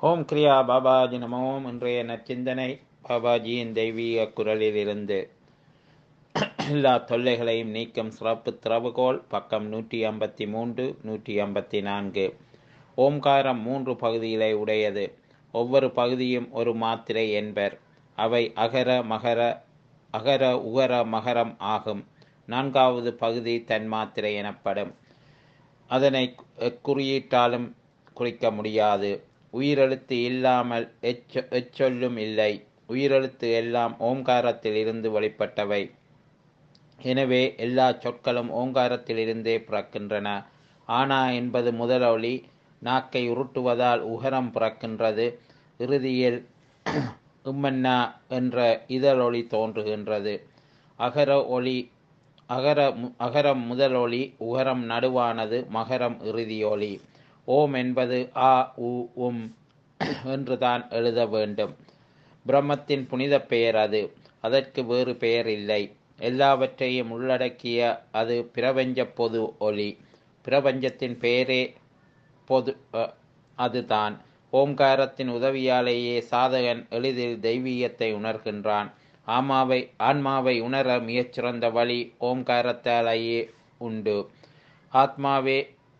ஓம் கிரியா பாபாஜி நமோம் இன்றைய நச்சிந்தனை பாபாஜியின் தெய்வீக குரலிலிருந்து எல்லா தொல்லைகளையும் நீக்கும் சிறப்பு திறவுகோல் பக்கம் நூற்றி ஐம்பத்தி மூன்று நூற்றி ஐம்பத்தி நான்கு ஓம்காரம் மூன்று பகுதிகளை உடையது ஒவ்வொரு பகுதியும் ஒரு மாத்திரை என்பர் அவை அகர மகர அகர உகர மகரம் ஆகும் நான்காவது பகுதி தன்மாத்திரை எனப்படும் அதனை குறியீட்டாலும் குறிக்க முடியாது உயிரெழுத்து இல்லாமல் எச்சொ எச்சொல்லும் இல்லை உயிரெழுத்து எல்லாம் ஓங்காரத்தில் இருந்து வெளிப்பட்டவை எனவே எல்லா சொற்களும் ஓங்காரத்திலிருந்தே பிறக்கின்றன ஆனா என்பது முதலொளி நாக்கை உருட்டுவதால் உகரம் பிறக்கின்றது இறுதியில் உம்மன்னா என்ற இதழொளி தோன்றுகின்றது அகர ஒளி அகர அகரம் முதலொளி உகரம் நடுவானது மகரம் இறுதியொலி ஓம் என்பது ஆ உ உம் என்றுதான் எழுத வேண்டும் பிரம்மத்தின் புனித பெயர் அது அதற்கு வேறு பெயர் இல்லை எல்லாவற்றையும் உள்ளடக்கிய அது பிரபஞ்ச பொது ஒளி பிரபஞ்சத்தின் பெயரே பொது அதுதான் ஓம்காரத்தின் உதவியாலேயே சாதகன் எளிதில் தெய்வீகத்தை உணர்கின்றான் ஆமாவை ஆன்மாவை உணர மிகச்சிறந்த வழி ஓம்காரத்தாலேயே உண்டு ஆத்மாவே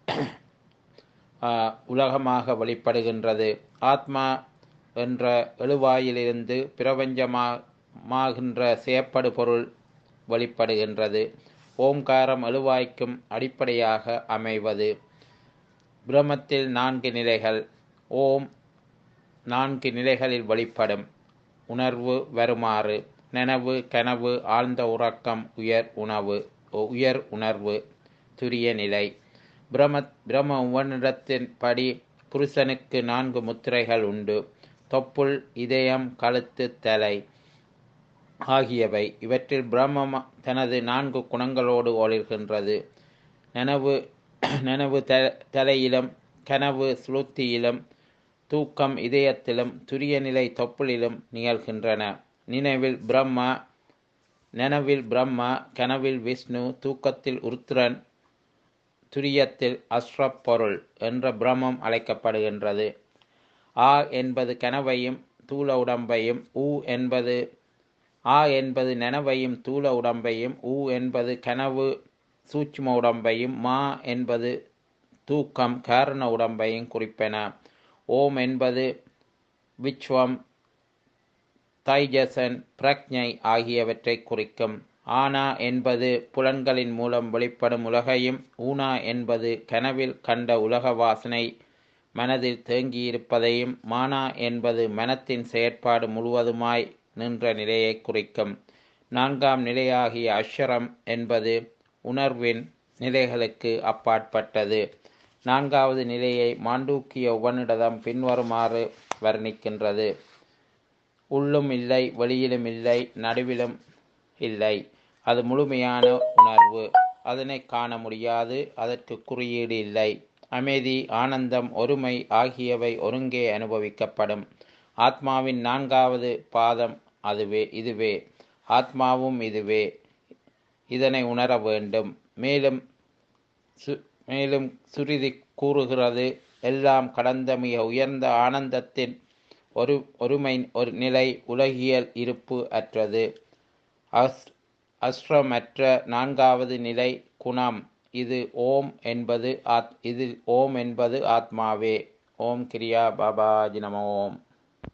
உலகமாக வெளிப்படுகின்றது ஆத்மா என்ற எழுவாயிலிருந்து பிரபஞ்சமாகின்ற செயற்படு பொருள் வெளிப்படுகின்றது ஓம்காரம் எழுவாய்க்கும் அடிப்படையாக அமைவது பிரமத்தில் நான்கு நிலைகள் ஓம் நான்கு நிலைகளில் வெளிப்படும் உணர்வு வருமாறு நனவு கனவு ஆழ்ந்த உறக்கம் உயர் உணவு உயர் உணர்வு துரிய நிலை பிரம பிரம உவனிடத்தின் படி புருஷனுக்கு நான்கு முத்திரைகள் உண்டு தொப்புள் இதயம் கழுத்து தலை ஆகியவை இவற்றில் பிரம்மம் தனது நான்கு குணங்களோடு ஒளிர்கின்றது நனவு நனவு த தலையிலும் கனவு சுளுத்தியிலும் தூக்கம் இதயத்திலும் துரிய நிலை தொப்புளிலும் நிகழ்கின்றன நினைவில் பிரம்மா நனவில் பிரம்மா கனவில் விஷ்ணு தூக்கத்தில் உருத்திரன் துரியத்தில் அஸ்ரப் பொருள் என்ற பிரம்மம் அழைக்கப்படுகின்றது ஆ என்பது கனவையும் தூள உடம்பையும் ஊ என்பது ஆ என்பது நனவையும் தூள உடம்பையும் ஊ என்பது கனவு சூட்சும உடம்பையும் மா என்பது தூக்கம் காரண உடம்பையும் குறிப்பென ஓம் என்பது விஸ்வம் தைஜசன் பிரக்ஞை ஆகியவற்றை குறிக்கும் ஆனா என்பது புலன்களின் மூலம் வெளிப்படும் உலகையும் ஊனா என்பது கனவில் கண்ட உலக வாசனை மனதில் தேங்கியிருப்பதையும் மானா என்பது மனத்தின் செயற்பாடு முழுவதுமாய் நின்ற நிலையை குறிக்கும் நான்காம் நிலையாகிய அஷரம் என்பது உணர்வின் நிலைகளுக்கு அப்பாற்பட்டது நான்காவது நிலையை மாண்டூக்கிய உவனிடதம் பின்வருமாறு வர்ணிக்கின்றது உள்ளும் இல்லை வெளியிலும் இல்லை நடுவிலும் இல்லை அது முழுமையான உணர்வு அதனை காண முடியாது அதற்கு குறியீடு இல்லை அமைதி ஆனந்தம் ஒருமை ஆகியவை ஒருங்கே அனுபவிக்கப்படும் ஆத்மாவின் நான்காவது பாதம் அதுவே இதுவே ஆத்மாவும் இதுவே இதனை உணர வேண்டும் மேலும் சு மேலும் சுருதி கூறுகிறது எல்லாம் கடந்த மிக உயர்ந்த ஆனந்தத்தின் ஒரு ஒருமை ஒரு நிலை உலகியல் இருப்பு அற்றது அஸ் அஸ்ரமற்ற நான்காவது நிலை குணம் இது ஓம் என்பது ஆத் இதில் ஓம் என்பது ஆத்மாவே ஓம் கிரியா பாபாஜி நம ஓம்